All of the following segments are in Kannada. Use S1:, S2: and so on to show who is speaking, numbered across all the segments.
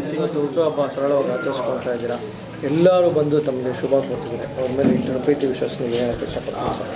S1: ಇವತ್ತು ಹುಟ್ಟುಹಬ್ಬ ಸರಳವಾಗಿ ಆಚರಿಸ್ಕೊಳ್ತಾ ಇದ್ದೀರಾ ಎಲ್ಲರೂ ಬಂದು ತಮಗೆ ಶುಭ ಕೋರ್ತಿದ್ದಾರೆ ಅವ್ರ ಮೇಲೆ ಇಟ್ಟಿರೋ ಪ್ರೀತಿ ವಿಶ್ವಾಸ ನೀವು ಹೇಳಕ್ಕೆ ಇಷ್ಟಪಡ್ತೀನಿ ಸರ್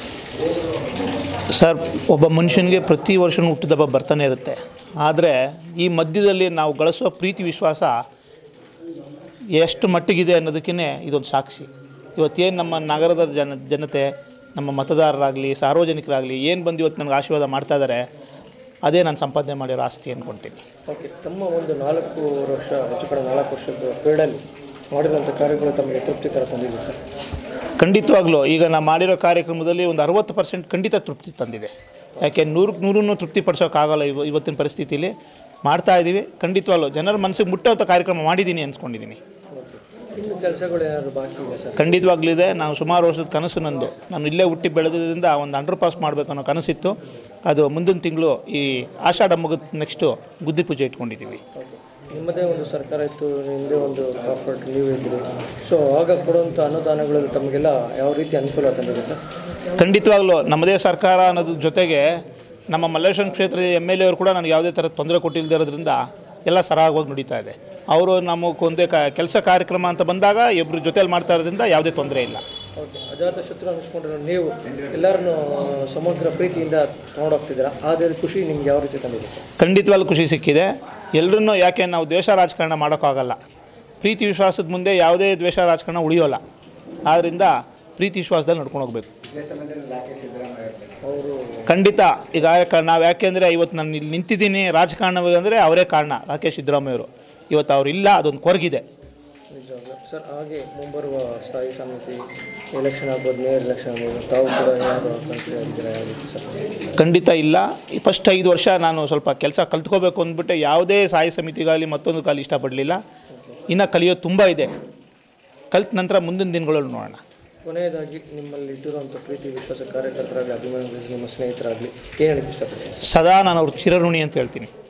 S2: ಸರ್ ಒಬ್ಬ ಮನುಷ್ಯನಿಗೆ ಪ್ರತಿ ವರ್ಷವೂ ಹುಟ್ಟಿದಬ್ಬ ಬರ್ತಾನೆ ಇರುತ್ತೆ ಆದರೆ ಈ ಮಧ್ಯದಲ್ಲಿ ನಾವು ಗಳಿಸುವ ಪ್ರೀತಿ ವಿಶ್ವಾಸ ಎಷ್ಟು ಮಟ್ಟಿಗಿದೆ ಅನ್ನೋದಕ್ಕೇ ಇದೊಂದು ಸಾಕ್ಷಿ ಇವತ್ತೇನು ನಮ್ಮ ನಗರದ ಜನ ಜನತೆ ನಮ್ಮ ಮತದಾರರಾಗಲಿ ಸಾರ್ವಜನಿಕರಾಗಲಿ ಏನು ಬಂದು ಇವತ್ತು ನನಗೆ ಆಶೀರ್ವಾದ ಮಾಡ್ತಾ ಇದ್ದಾರೆ ಅದೇ ನಾನು ಸಂಪಾದನೆ ಮಾಡಿರೋ ಆಸ್ತಿ ಅಂದ್ಕೊಳ್ತೀನಿ
S1: ಓಕೆ ತಮ್ಮ ಒಂದು ನಾಲ್ಕು ವರ್ಷ ಹೆಚ್ಚು ಕಡೆ ನಾಲ್ಕು ವರ್ಷದ ಫೀಲ್ಡಲ್ಲಿ ಮಾಡಿರುವಂಥ ಕಾರ್ಯಗಳು ತಮಗೆ ತೃಪ್ತಿ ಥರ ತಂದಿದೆ ಸರ್
S2: ಖಂಡಿತವಾಗ್ಲೂ ಈಗ ನಾವು ಮಾಡಿರೋ ಕಾರ್ಯಕ್ರಮದಲ್ಲಿ ಒಂದು ಅರವತ್ತು ಪರ್ಸೆಂಟ್ ಖಂಡಿತ ತೃಪ್ತಿ ತಂದಿದೆ ಯಾಕೆ ನೂರಕ್ಕೆ ನೂರನ್ನು ತೃಪ್ತಿಪಡಿಸೋಕ್ಕಾಗಲ್ಲ ಇವ ಇವತ್ತಿನ ಪರಿಸ್ಥಿತಿಲಿ ಮಾಡ್ತಾ ಇದ್ದೀವಿ ಖಂಡಿತವಾಗ್ಲೂ ಜನರ ಮನಸ್ಸಿಗೆ ಮುಟ್ಟೋಂಥ ಕಾರ್ಯಕ್ರಮ ಮಾಡಿದ್ದೀನಿ ಅನ್ಸ್ಕೊಂಡಿದ್ದೀನಿ
S1: ಇನ್ನು ಕೆಲಸಗಳು ಏನಾದರೂ ಬಾಕಿ ಇದೆ ಸರ್
S2: ಖಂಡಿತವಾಗ್ಲಿದೆ ನಾನು ಸುಮಾರು ವರ್ಷದ ಕನಸು ನಂದು ನಾನು ಇಲ್ಲೇ ಹುಟ್ಟಿ ಬೆಳೆದಿದ್ದರಿಂದ ಒಂದು ಅಂಡರ್ ಪಾಸ್ ಮಾಡಬೇಕು ಅನ್ನೋ ಕನಸಿತ್ತು ಅದು ಮುಂದಿನ ತಿಂಗಳು ಈ ಆಷಾಢ ಮುಗಿದ ನೆಕ್ಸ್ಟು ಗುದ್ದಿ ಪೂಜೆ ಇಟ್ಕೊಂಡಿದ್ದೀವಿ
S1: ನಿಮ್ಮದೇ ಒಂದು ಸರ್ಕಾರ ಇತ್ತು ನಿಮ್ಮದೇ ಒಂದು ಕಾರ್ಪೊರೇಟ್ ನೀವು ಇದ್ದರು ಸೊ ಆಗ ಕೊಡುವಂಥ ಅನುದಾನಗಳಲ್ಲಿ ತಮಗೆಲ್ಲ ಯಾವ ರೀತಿ ಅನುಕೂಲ ತಂದಿದೆ ಸರ್
S2: ಖಂಡಿತವಾಗ್ಲೂ ನಮ್ಮದೇ ಸರ್ಕಾರ ಅನ್ನೋದ್ರ ಜೊತೆಗೆ ನಮ್ಮ ಮಲ್ಲೇಶ್ವರಂ ಕ್ಷೇತ್ರದ ಎಮ್ ಎಲ್ ಎ ಅವರು ಕೂಡ ನನಗೆ ಯಾವುದೇ ಥರ ತೊಂದರೆ ಕೊಟ್ಟಿಲ್ಲದೆ ಇರೋದ್ರಿಂದ ಎಲ್ಲ ಸರಾಗವಾಗಿ ನಡೀತಾ ಇದೆ ಅವರು ನಮಗೆ ಒಂದೇ ಕ ಕೆಲಸ ಕಾರ್ಯಕ್ರಮ ಅಂತ ಬಂದಾಗ ಇಬ್ಬರು ಜೊತೆಯಲ್ಲಿ ಮಾಡ್ತಾ ಇರೋದ್ರಿಂದ ಯಾವುದೇ ತೊಂದರೆ ಇಲ್ಲ
S1: ಓಕೆ ಅಜಾತ ಶತ್ರು ಅನ್ನಿಸ್ಕೊಂಡಿರೋ ನೀವು ಎಲ್ಲರನ್ನು ಸಮಗ್ರ ಪ್ರೀತಿಯಿಂದ ತೊಗೊಂಡೋಗ್ತಿದ್ದೀರಾ ಅದೇ ಖುಷಿ ನಿಮ್ಗೆ ಯಾವ ರೀತಿ ತಂದಿದೆ ಸರ್
S2: ಖಂಡಿತವಾಗ್ಲೂ ಖುಷಿ ಸಿಕ್ಕಿದೆ ಎಲ್ಲರನ್ನೂ ಯಾಕೆ ನಾವು ದ್ವೇಷ ರಾಜಕಾರಣ ಮಾಡೋಕ್ಕಾಗಲ್ಲ ಪ್ರೀತಿ ವಿಶ್ವಾಸದ ಮುಂದೆ ಯಾವುದೇ ದ್ವೇಷ ರಾಜಕಾರಣ ಉಳಿಯೋಲ್ಲ ಆದ್ದರಿಂದ ಪ್ರೀತಿ ವಿಶ್ವಾಸದಲ್ಲಿ ನಡ್ಕೊಂಡು ಹೋಗ್ಬೇಕು ಖಂಡಿತ ಈಗ ನಾವು ಯಾಕೆಂದರೆ ಇವತ್ತು ನಾನು ಇಲ್ಲಿ ನಿಂತಿದ್ದೀನಿ ರಾಜಕಾರಣವಾಗಿ ಅಂದರೆ ಅವರೇ ಕಾರಣ ರಾಕೇಶ್ ಸಿದ್ದರಾಮಯ್ಯವರು ಇವತ್ತು ಅವ್ರಿಲ್ಲ ಅದೊಂದು ಕೊರಗಿದೆ
S1: ನಿಜವಾಗ್ಲೂ ಸರ್ ಹಾಗೆ ಮುಂಬರುವ ಸ್ಥಾಯಿ ಸಮಿತಿ ಎಲೆಕ್ಷನ್ ಆಗ್ಬೋದು ಮೇಯರ್ ಎಲೆಕ್ಷನ್ ಆಗ್ಬೋದು ತಾವು ಕೂಡ ಏನಾದರೂ ಆಕಾಂಕ್ಷೆ ಆಗಿದ್ದೀರಾ ಯಾವ ರೀತಿ ಸರ್
S2: ಖಂಡಿತ ಇಲ್ಲ ಈ ಫಸ್ಟ್ ಐದು ವರ್ಷ ನಾನು ಸ್ವಲ್ಪ ಕೆಲಸ ಕಲ್ತ್ಕೋಬೇಕು ಅಂದ್ಬಿಟ್ಟೆ ಯಾವುದೇ ಸಹಾಯ ಸಮಿತಿಗಾಗಲಿ ಮತ್ತೊಂದು ಕಾಲಿ ಇಷ್ಟಪಡಲಿಲ್ಲ ಇನ್ನು ಕಲಿಯೋದು ತುಂಬ ಇದೆ ಕಲ್ತ ನಂತರ ಮುಂದಿನ ದಿನಗಳಲ್ಲಿ ನೋಡೋಣ
S1: ಕೊನೆಯದಾಗಿ ನಿಮ್ಮಲ್ಲಿ ಇಟ್ಟಿರುವಂಥ ಪ್ರೀತಿ ವಿಶ್ವಾಸ ಕಾರ್ಯಕರ್ತರಾಗಲಿ ಅಭಿಮಾನಿಗಳು ನಿಮ್ಮ ಸ್ನೇಹಿತರಾಗಲಿ ಏನು ಹೇಳಕ್ಕೆ ಇಷ್ಟಪಡ್ತೀನಿ
S2: ಸದಾ ನಾನು ಅವ್ರ ಚಿರಋಣಿ ಅಂತ ಹೇಳ್ತೀನಿ